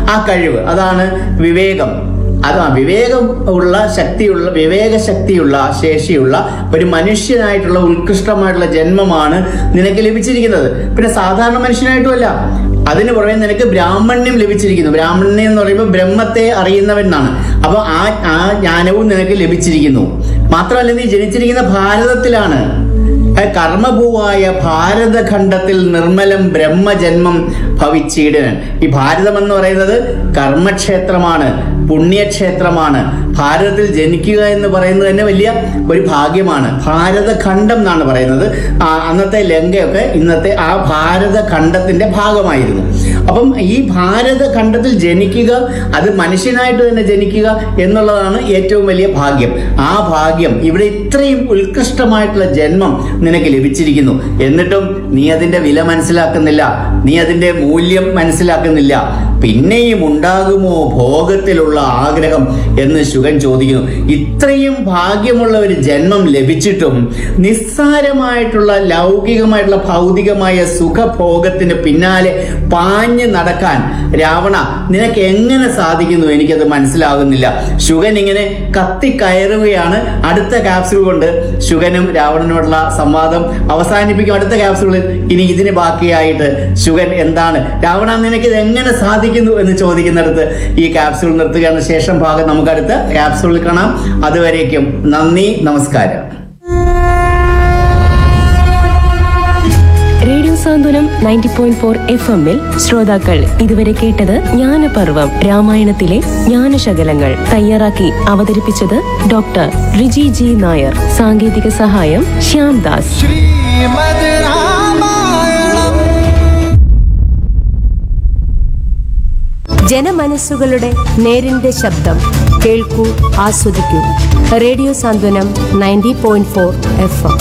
ആ കഴിവ് അതാണ് വിവേകം അത് ആ വിവേകം ഉള്ള ശക്തിയുള്ള വിവേക ശക്തിയുള്ള ശേഷിയുള്ള ഒരു മനുഷ്യനായിട്ടുള്ള ഉത്കൃഷ്ടമായിട്ടുള്ള ജന്മമാണ് നിനക്ക് ലഭിച്ചിരിക്കുന്നത് പിന്നെ സാധാരണ മനുഷ്യനായിട്ടുമല്ല അതിന് പുറമെ നിനക്ക് ബ്രാഹ്മണ്യം ലഭിച്ചിരിക്കുന്നു ബ്രാഹ്മണ്യം എന്ന് പറയുമ്പോൾ ബ്രഹ്മത്തെ അറിയുന്നവൻ എന്നാണ് അപ്പൊ ആ ആ ജ്ഞാനവും നിനക്ക് ലഭിച്ചിരിക്കുന്നു മാത്രമല്ല നീ ജനിച്ചിരിക്കുന്ന ഭാരതത്തിലാണ് കർമ്മഭൂവായ ഭാരതഖണ്ഡത്തിൽ നിർമ്മലം ബ്രഹ്മജന്മം ഭവിച്ചിടൻ ഈ ഭാരതം എന്ന് പറയുന്നത് കർമ്മക്ഷേത്രമാണ് പുണ്യക്ഷേത്രമാണ് ഭാരതത്തിൽ ജനിക്കുക എന്ന് പറയുന്നത് തന്നെ വലിയ ഒരു ഭാഗ്യമാണ് ഭാരതഖണ്ഡം എന്നാണ് പറയുന്നത് ആ, അന്നത്തെ ലങ്കയൊക്കെ ഇന്നത്തെ ആ ഭാരതഖണ്ഡത്തിന്റെ ഭാഗമായിരുന്നു അപ്പം ഈ ഭാരതഖണ്ഡത്തിൽ ജനിക്കുക അത് മനുഷ്യനായിട്ട് തന്നെ ജനിക്കുക എന്നുള്ളതാണ് ഏറ്റവും വലിയ ഭാഗ്യം ആ ഭാഗ്യം ഇവിടെ ഇത്രയും ഉത്കൃഷ്ടമായിട്ടുള്ള ജന്മം നിനക്ക് ലഭിച്ചിരിക്കുന്നു എന്നിട്ടും നീ അതിന്റെ വില മനസ്സിലാക്കുന്നില്ല നീ അതിന്റെ മൂല്യം മനസ്സിലാക്കുന്നില്ല പിന്നെയും ഉണ്ടാകുമോ ഭോഗത്തിലുള്ള ആഗ്രഹം എന്ന് ശുഗൻ ചോദിക്കുന്നു ഇത്രയും ഭാഗ്യമുള്ള ഒരു ജന്മം ലഭിച്ചിട്ടും നിസ്സാരമായിട്ടുള്ള ലൗകികമായിട്ടുള്ള ഭൗതികമായ സുഖഭോഗത്തിന് പിന്നാലെ പാഞ്ഞു നടക്കാൻ രാവണ നിനക്ക് എങ്ങനെ സാധിക്കുന്നു എനിക്കത് മനസ്സിലാകുന്നില്ല ശുഗൻ ഇങ്ങനെ കത്തിക്കയറുകയാണ് അടുത്ത ക്യാപ്സ്യൂൾ കൊണ്ട് ശുഗനും രാവണനോടുള്ള സംവാദം അവസാനിപ്പിക്കും അടുത്ത ക്യാപ്സ്യൂളിൽ ഇനി ഇതിന് ബാക്കിയായിട്ട് ശുഗൻ എന്താണ് രാവണ നിനക്ക് ഇത് എങ്ങനെ സാധിക്കുന്നു എന്ന് ചോദിക്കുന്നിടത്ത് ഈ ക്യാപ്സ്യൂൾ നിർത്തുകയാണ് ശേഷം ഭാഗം നമുക്ക് അടുത്ത ക്യാപ്സ്യൂളിൽ കാണാം അതുവരേക്കും നന്ദി നമസ്കാരം radio Santhwanam ninety point four F എമ്മിൽ ശ്രോതാക്കൾ ഇതുവരെ കേട്ടത് ജ്ഞാനപർവം രാമായണത്തിലെ ജ്ഞാനശകലങ്ങൾ തയ്യാറാക്കി അവതരിപ്പിച്ചത് ഡോക്ടർ റിജി ജി നായർ സാങ്കേതിക സഹായം ശ്യാം ദാസ് ശ്രീമദ് രാമായണം ജനമനസ്സുകളുടെ നേരിന്റെ ശബ്ദം കേൾക്കൂ ആസ്വദിക്കൂ radio Santhwanam ninety point four F M